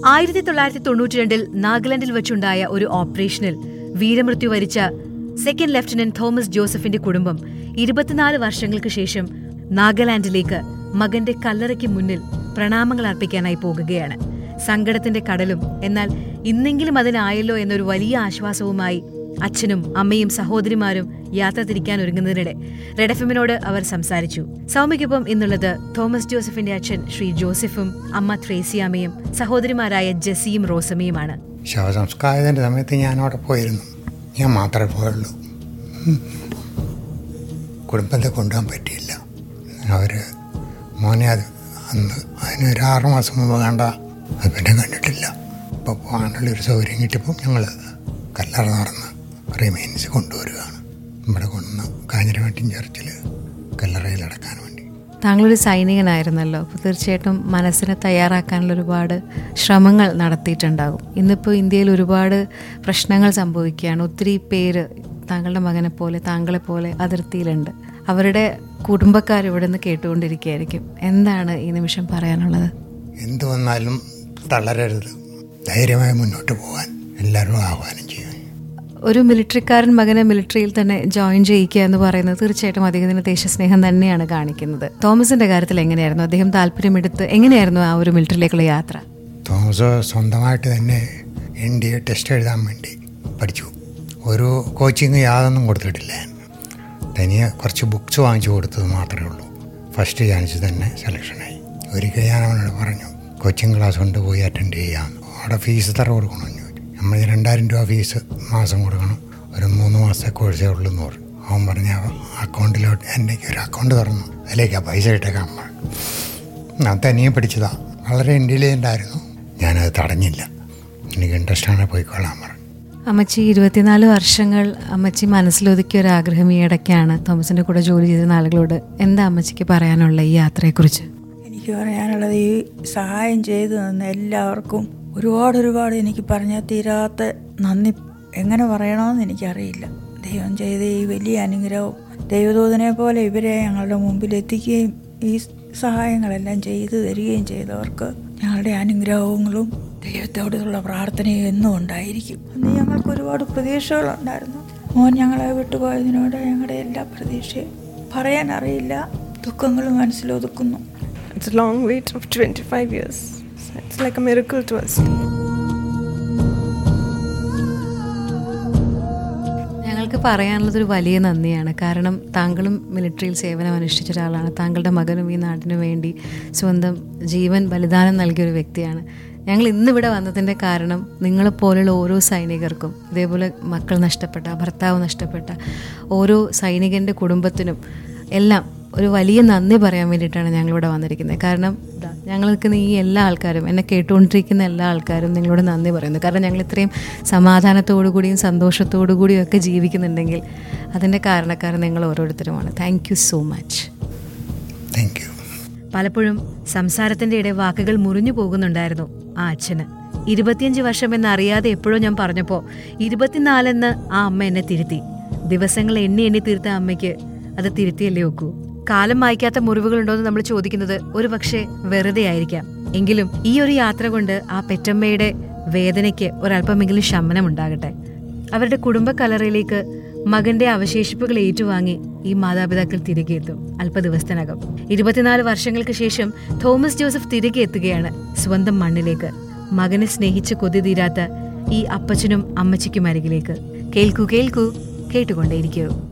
ആയിരത്തി തൊള്ളായിരത്തി തൊണ്ണൂറ്റി രണ്ടിൽ നാഗാലാൻഡിൽ വെച്ചുണ്ടായ ഒരു ഓപ്പറേഷനിൽ വീരമൃത്യു വരിച്ച സെക്കൻഡ് ലഫ്റ്റനന്റ് തോമസ് ജോസഫിന്റെ കുടുംബം ഇരുപത്തിനാല് വർഷങ്ങൾക്ക് ശേഷം നാഗാലാൻഡിലേക്ക് മകന്റെ കല്ലറയ്ക്ക് മുന്നിൽ പ്രണാമങ്ങൾ അർപ്പിക്കാനായി പോകുകയാണ് സങ്കടത്തിന്റെ കടലും എന്നാൽ ഇന്നെങ്കിലും അതിനായല്ലോ എന്നൊരു വലിയ ആശ്വാസവുമായി അച്ഛനും അമ്മയും സഹോദരിമാരും യാത്ര തിരിക്കാൻ ഒരുങ്ങുന്നതിനിടെ റെഡഫിമിനോട് അവർ സംസാരിച്ചു സൗമ്യയ്ക്കൊപ്പം ഇന്നുള്ളത് തോമസ് ജോസഫിന്റെ അച്ഛൻ ശ്രീ ജോസഫും അമ്മ ത്രേസിയാമ്മയും സഹോദരിമാരായ ജെസ്സിയും റോസമ്മയുമാണ് ശവസംസ്കാരത്തിൻ്റെ സമയത്ത് ഞാൻ അവിടെ പോയിരുന്നു ഞാൻ മാത്രമേ പോയുള്ളൂ ഉം. കുടുംബത്തെ കൊണ്ടുപോകാൻ പറ്റിയില്ല അവർ മോനെ അത് അന്ന് അതിന് ഒരു ആറ് മാസം മുമ്പ് കണ്ട അത് പിന്നെ കണ്ടിട്ടില്ല ഇപ്പോൾ പോകാനുള്ള ഒരു സൗകര്യം കിട്ടിയപ്പോൾ ഞങ്ങൾ കല്ലറ നടന്ന് റിമൈൻസ് കൊണ്ടുവരികയാണ് ഇവിടെ കൊണ്ടുവന്ന് കാഞ്ഞിരമേട്ടിൻ ചർച്ചിൽ കല്ലറയിൽ അടക്കാൻ വേണ്ടി താങ്കളൊരു സൈനികനായിരുന്നല്ലോ അപ്പോൾ തീർച്ചയായിട്ടും മനസ്സിനെ തയ്യാറാക്കാനുള്ള ഒരുപാട് ശ്രമങ്ങൾ നടത്തിയിട്ടുണ്ടാകും ഇന്നിപ്പോൾ ഇന്ത്യയിൽ ഒരുപാട് പ്രശ്നങ്ങൾ സംഭവിക്കുകയാണ് ഒത്തിരി പേര് താങ്കളുടെ മകനെ പോലെ താങ്കളെ പോലെ അതിർത്തിയിലുണ്ട് അവരുടെ കുടുംബക്കാർ ഇവിടെ നിന്ന് കേട്ടുകൊണ്ടിരിക്കുകയായിരിക്കും എന്താണ് ഈ നിമിഷം പറയാനുള്ളത് എന്ത് വന്നാലും തളരരുത് ധൈര്യമായി മുന്നോട്ട് പോകാൻ എല്ലാവരും ആഹ്വാനം ചെയ്യും ഒരു മിലിറ്ററിക്കാരൻ മകനെ മിലിറ്ററിയിൽ തന്നെ ജോയിൻ ചെയ്യിക്കുക എന്ന് പറയുന്നത് തീർച്ചയായിട്ടും അദ്ദേഹത്തിന് ദേശസ്നേഹം തന്നെയാണ് കാണിക്കുന്നത് തോമസിന്റെ കാര്യത്തിൽ എങ്ങനെയായിരുന്നു അദ്ദേഹം താല്പര്യമെടുത്ത് എങ്ങനെയായിരുന്നു ആ ഒരു മിലിറ്ററിയിലേക്കുള്ള യാത്ര തോമസ് സ്വന്തമായിട്ട് തന്നെ എൻ ഡി എ ടെസ്റ്റ് എഴുതാൻ വേണ്ടി പഠിച്ചു ഒരു കോച്ചിങ് യാതൊന്നും കൊടുത്തിട്ടില്ല ഞാൻ. തനിയെ കുറച്ച് ബുക്സ് വാങ്ങിച്ചു കൊടുത്തത് മാത്രമേ ഉള്ളൂ ഫസ്റ്റ് ചാൻസ് തന്നെ സെലക്ഷനായി ഒരിക്കൽ ഞാൻ അവനോട് പറഞ്ഞു കോച്ചിങ് ക്ലാസ് കൊണ്ട് പോയി അറ്റൻഡ് ചെയ്യാമെന്ന് അവിടെ ഫീസ് എത്ര കൊടുക്കണമെന്ന് ചോദിച്ചു നമ്മൾ ഈ രണ്ടായിരം രൂപ ഫീസ് മാസം കൊടുക്കണം ഒരു മൂന്ന് മാസത്തെ കോഴ്സേ ഉള്ളൂ എന്ന് പറഞ്ഞു അവൻ പറഞ്ഞ അക്കൗണ്ടിലോട്ട് എൻ്റെ ഒരു അക്കൗണ്ട് തുറന്നു അതിലേക്ക് ആ പൈസ ഇട്ടേക്കാൻ പറഞ്ഞു ഞാൻ തനിയെ പഠിച്ചതാ വളരെ ഇൻ്റലിജൻ്റ് ആയിരുന്നു ഞാനത് തടഞ്ഞില്ല എനിക്ക് ഇൻട്രസ്റ്റ് ആണ് പോയിക്കൊള്ളാൻ പറഞ്ഞു അമ്മച്ചി ഇരുപത്തിനാല് വർഷങ്ങൾ അമ്മച്ചി മനസ്സിലൊതുക്കിയ ഒരു ആഗ്രഹം ഈ ഇടയ്ക്കാണ് തോമസിന്റെ കൂടെ ജോലി ചെയ്തിരുന്ന ആളുകളോട് എന്താ അമ്മച്ചിക്ക് പറയാനുള്ള ഈ യാത്രയെക്കുറിച്ച് എനിക്ക് പറയാനുള്ളത് ഈ സഹായം ചെയ്തു തന്ന എല്ലാവർക്കും ഒരുപാട് ഒരുപാട് എനിക്ക് പറഞ്ഞാൽ തീരാത്ത നന്ദി എങ്ങനെ പറയണമെന്ന് എനിക്കറിയില്ല ദൈവം ചെയ്ത ഈ വലിയ അനുഗ്രഹവും ദൈവദൂതനെ പോലെ ഇവരെ ഞങ്ങളുടെ മുമ്പിൽ എത്തിക്കുകയും ഈ സഹായങ്ങളെല്ലാം ചെയ്തു തരികയും ചെയ്തവർക്ക് ഞങ്ങളുടെ അനുഗ്രഹങ്ങളും ദൈവത്തോടുള്ള പ്രാർത്ഥനയും എന്നും ഉണ്ടായിരിക്കും അന്ന് ഞങ്ങൾക്ക് ഒരുപാട് പ്രതീക്ഷകളുണ്ടായിരുന്നു മോൻ ഞങ്ങളെ വിട്ടുപോയതിനോട് ഞങ്ങളുടെ എല്ലാ പ്രതീക്ഷയും പറയാൻ അറിയില്ല ദുഃഖങ്ങൾ മനസ്സിലൊതുക്കുന്നു It's a long wait of 25 years. It's like a miracle to us. ഞങ്ങൾക്ക് പറയാനുള്ളത് ഒരു വലിയ നന്ദിയാണ് കാരണം താങ്കളും മിലിറ്ററിയിൽ സേവനം അനുഷ്ഠിച്ച ഒരാളാണ് താങ്കളുടെ മകനും ഈ നാടിനു വേണ്ടി സ്വന്തം ജീവൻ ബലിദാനം നൽകിയ ഒരു വ്യക്തിയാണ് ഞങ്ങൾ ഇന്നിവിടെ വന്നതിൻ്റെ കാരണം നിങ്ങളെപ്പോലുള്ള ഓരോ സൈനികർക്കും ഇതേപോലെ മക്കൾ നഷ്ടപ്പെട്ട ഭർത്താവ് നഷ്ടപ്പെട്ട ഓരോ സൈനികൻ്റെ കുടുംബത്തിനും എല്ലാം ഒരു വലിയ നന്ദി പറയാൻ വേണ്ടിയിട്ടാണ് ഞങ്ങളിവിടെ വന്നിരിക്കുന്നത് കാരണം ദാ ഞങ്ങൾ നിൽക്കുന്ന ഈ എല്ലാ ആൾക്കാരും എന്നെ കേട്ടുകൊണ്ടിരിക്കുന്ന എല്ലാ ആൾക്കാരും നിങ്ങളോട് നന്ദി പറയുന്നു കാരണം ഞങ്ങൾ ഇത്രയും സമാധാനത്തോടു കൂടിയും സന്തോഷത്തോടു കൂടിയും ഒക്കെ ജീവിക്കുന്നുണ്ടെങ്കിൽ അതിൻ്റെ കാരണക്കാരൻ നിങ്ങൾ ഓരോരുത്തരുമാണ് thank you so much thank you പലപ്പോഴും സംസാരത്തിന്റെ ഇടെ വാക്കുകൾ മുറിഞ്ഞു പോകുന്നുണ്ടായിരുന്നു ആ അച്ഛന് ഇരുപത്തിയഞ്ച് വർഷം എന്നറിയാതെ എപ്പോഴോ ഞാൻ പറഞ്ഞപ്പോ ഇരുപത്തിനാലെന്ന് ആ അമ്മ എന്നെ തിരുത്തി ദിവസങ്ങൾ എണ്ണി എണ്ണി തീർത്ത അമ്മയ്ക്ക് അത് തിരുത്തിയല്ലേ ഒക്കൂ കാലം മായ്ക്കാത്ത മുറിവുകളുണ്ടോയെന്ന് നമ്മൾ ചോദിക്കുന്നത് ഒരു പക്ഷേ വെറുതെ ആയിരിക്കാം എങ്കിലും ഈ ഒരു യാത്ര കൊണ്ട് ആ പെറ്റമ്മയുടെ വേദനയ്ക്ക് ഒരല്പമെങ്കിലും ശമനം ഉണ്ടാകട്ടെ അവരുടെ കുടുംബ കലറയിലേക്ക് മകന്റെ അവശേഷിപ്പുകൾ ഏറ്റുവാങ്ങി ഈ മാതാപിതാക്കൾ തിരികെ എത്തും അല്പ ദിവസത്തിനകം ഇരുപത്തിനാല് വർഷങ്ങൾക്ക് ശേഷം തോമസ് ജോസഫ് തിരികെ എത്തുകയാണ് സ്വന്തം മണ്ണിലേക്ക് മകനെ സ്നേഹിച്ച് കൊതി തീരാത്ത ഈ അപ്പച്ചനും അമ്മച്ചിക്കും അരികിലേക്ക് കേൾക്കൂ കേൾക്കൂ കേട്ടുകൊണ്ടേയിരിക്കൂ